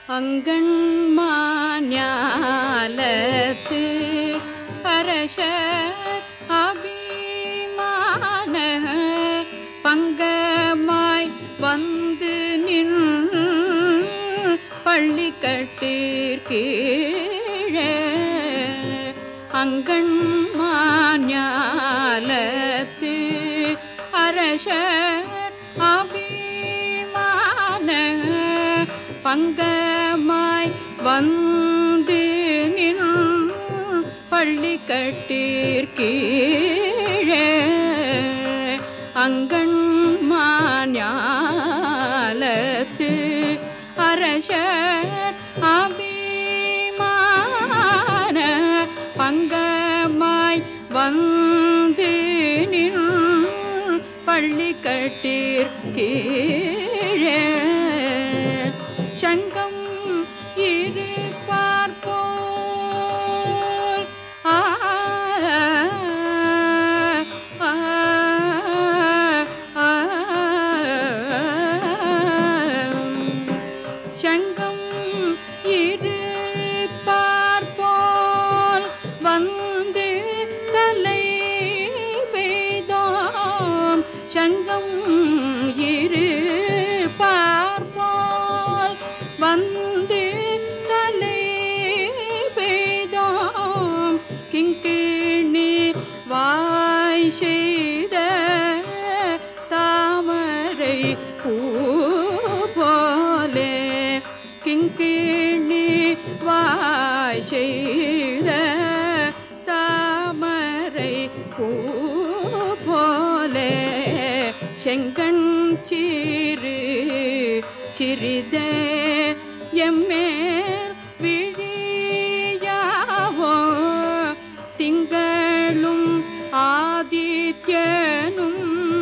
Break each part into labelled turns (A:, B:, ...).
A: அங்கண்மாஞாலத்து அரச அபிமான பங்கமாய் வந்து நின் பள்ளி கட்டீர்கீழே அங்கண்மாஞாலத்து அரச அபிமான பங்கமாய் வந்து நின் பள்ளி கட்டீர்கீழே அங்கண்மாஞாலத்து அரச அபிமான பங்கமாய் வந்து நின் பள்ளி கட்டீர்கீழே சங்கம் இரு பார்ப்போல் ஆ ஆ, ஆ, சங்கம் இரு பார்ப்போல் வந்து தலை பெய்தோம் சங்கம் இரு பார்ப்போல் வந்து தலை பெய்தோம் கிங்கிணி வாய் செய்த தாமரை பூ போலே கிங்கிணி வாய் செய்த தாமரை பூ போலே செங்கண் சிறு சிறிதே எம்மேல் விழியாவோ திங்களும் ஆதித்யனும்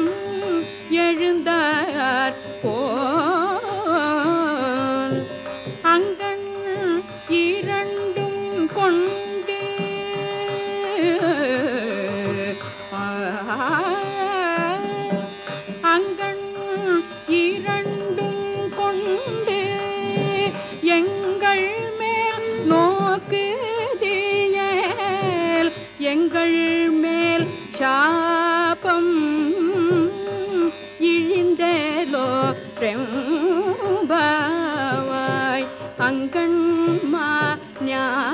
A: எழுந்தார் போல் அங்கண் இரண்டும் கொண்டு அங்கண் இரண்டும் கொண்டு எங்கள் மேல் நோக்குதியேல் எங்கள் மேல் சாபம் இழிந்தேலோ ரெம்பாவாய் அங்கண்மா ஞா